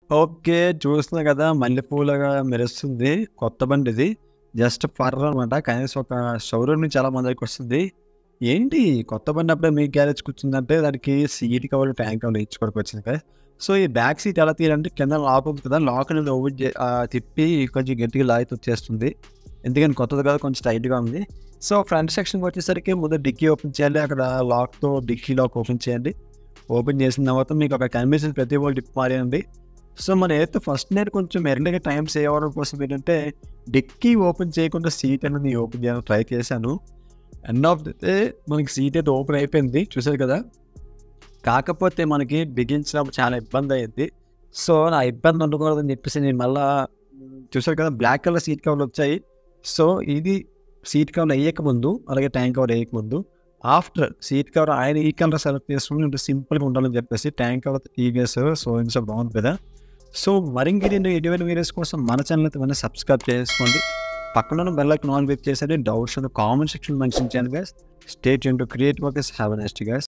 Okay. చూస్తున్నా కదా! మల్లెపూలగా మెరుస్తుంది. కొత్త బండిది. జస్ట్ ఫర్ అనమాట. కనీసం ఒక షోరూమ్ నుంచి అలా మన దగ్గరికొస్తుంది. ఏంటి కొత్త బండి అప్పుడే మీ గ్యారేజ్‌కి వచ్చిందంటే దానికి సీట్ కవర్లు, ట్యాంక్ కవర్లు ఎయించుకోవడానికి వచ్చింది కదా! సో, ఈ బ్యాక్ సీట్ ఎలా తీయాలంటే కింద లాక్ ఉంది కదా! లాక్ అనేది ఓపెన్ చే ఆహ్, తిప్పి కొంచెం గట్టిగా లాగితే వచ్చేస్తుంది. ఎందుకంటే కొత్తది కదా! కొంచెం టైట్‌గా ఉంది. సో, ఫ్రంట్ సెక్షన్‌కి వచ్చేసరికి ముందు డిక్కీ ఓపెన్ చేయాలి. అక్కడ లాక్‌తో డిక్కీ లాక్ ఓపెన్ చేయండి. ఓపెన్ చేసిన తర్వాత మీకు అక్కడ కనిపించిన ప్రతి ఒక్క డిప్ మారేయండి. సో, మనం ఏదైతే ఫస్ట్ నేను కొంచెం ఎర్లీగా టైం సేవ్ అవ్వడం కోసం ఏంటంటే డిక్కీ ఓపెన్ చేయకుండా సీట్ అనేది ఓపెన్ చేయాలని ట్రై చేశాను. ఎండ్ ఆఫ్ ది డే మనకి సీట్ అయితే ఓపెన్ అయిపోయింది. చూసారు కదా! కాకపోతే మనకి బిగించినప్పుడు చాలా ఇబ్బందయ్యింది. సో, నా ఇబ్బంది ఉండకూడదని చెప్పేసి నేను మళ్ళా చూసారు కదా! బ్లాక్ కలర్ సీట్ కవర్లు వచ్చాయి. సో, ఇది సీట్ కవర్లు ఎయ్యకముందు, అలాగే ట్యాంక్ కవర్ ఎయ్యకముందు, ఆఫ్టర్ సీట్ కవర్ ఆయన ఈ కలర్ సెలెక్ట్ చేసుకొని అంటే సింపుల్‌గా ఉండాలని చెప్పేసి ట్యాంక్ కవర్ తీసేసారు. సో, ఇంక బాగుంది కదా! సో, మరింకెన్ని ఎటువంటి వీడియోస్ కోసం మన ఛానల్ అయితే వెంటనే సబ్స్క్రైబ్ చేసుకోండి. పక్కనున్న బెల్ ఐకాన్ ఆన్ క్లిక్ చేసేయండి. డౌట్స్ ఉన్న కామెంట్ సెక్షన్‌లో మెన్షన్ చేయండి guys. Stay tuned to create workers. Have a nice day guys.